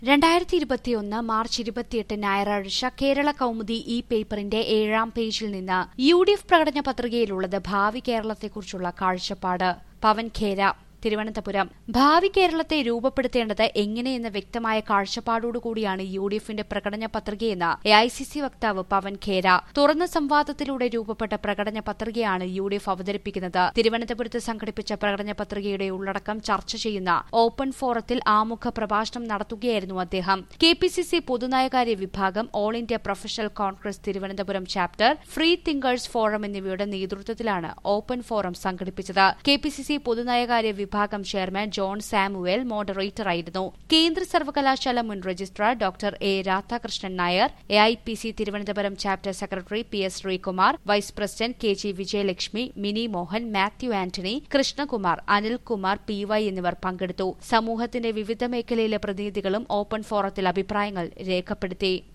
രണ്ടായിരത്തി ഇരുപത്തിയൊന്ന് മാർച്ച് ഇരുപത്തിയെട്ട് ഞായറാഴ്ച കേരള കൗമുദി ഈ പേപ്പറിന്റെ ഏഴാം പേജിൽ നിന്ന് യു ഡി എഫ് പ്രകടന പത്രികയിലുള്ളത് ഭാവി കേരളത്തെക്കുറിച്ചുള്ള കാഴ്ചപ്പാട് പവൻ ഖേര തിരുവനന്തപുരം ഭാവി കേരളത്തെ രൂപപ്പെടുത്തേണ്ടത് എങ്ങനെയെന്ന വ്യക്തമായ കാഴ്ചപ്പാടോടുകൂടിയാണ് യു ഡി എഫിന്റെ പ്രകടന പത്രികയെന്ന് എ ഐ സി സി വക്താവ് പവൻ ഖേര തുറന്ന സംവാദത്തിലൂടെ രൂപപ്പെട്ട പ്രകടന പത്രികയാണ് യു ഡി എഫ് അവതരിപ്പിക്കുന്നത് തിരുവനന്തപുരത്ത് സംഘടിപ്പിച്ച പ്രകടന പത്രികയുടെ ഉള്ളടക്കം ചർച്ച ചെയ്യുന്ന ഓപ്പൺ ഫോറത്തിൽ ആമുഖ പ്രഭാഷണം നടത്തുകയായിരുന്നു അദ്ദേഹം കെ പി സി സി പൊതുനയകാര്യ വിഭാഗം all India professional Congress Thiruvananthapuram chapter free thinkers forum എന്നിവയുടെ നേതൃത്വത്തിലാണ് ഓപ്പൺ ഫോറം സംഘടിപ്പിച്ചത് കെ പി സി സി പൊതുനയകാര്യ വിഭാഗം ചെയർമാൻ ജോൺ സാമുവേൽ മോഡറേറ്ററായിരുന്നു കേന്ദ്ര സർവകലാശാല മുൻ registrar doctor A Radhakrishnan Nair A I P C Thiruvananthapuram chapter secretary P S Sreekumar vice president K G Vijayalakshmi Mini Mohan Mathew Antony Krishnakumar Anilkumar P Y എന്നിവർ പങ്കെടുത്തു സമൂഹത്തിന്റെ വിവിധ മേഖലയിലെ പ്രതിനിധികളും ഓപ്പൺ ഫോറത്തിൽ അഭിപ്രായങ്ങൾ രേഖപ്പെടുത്തി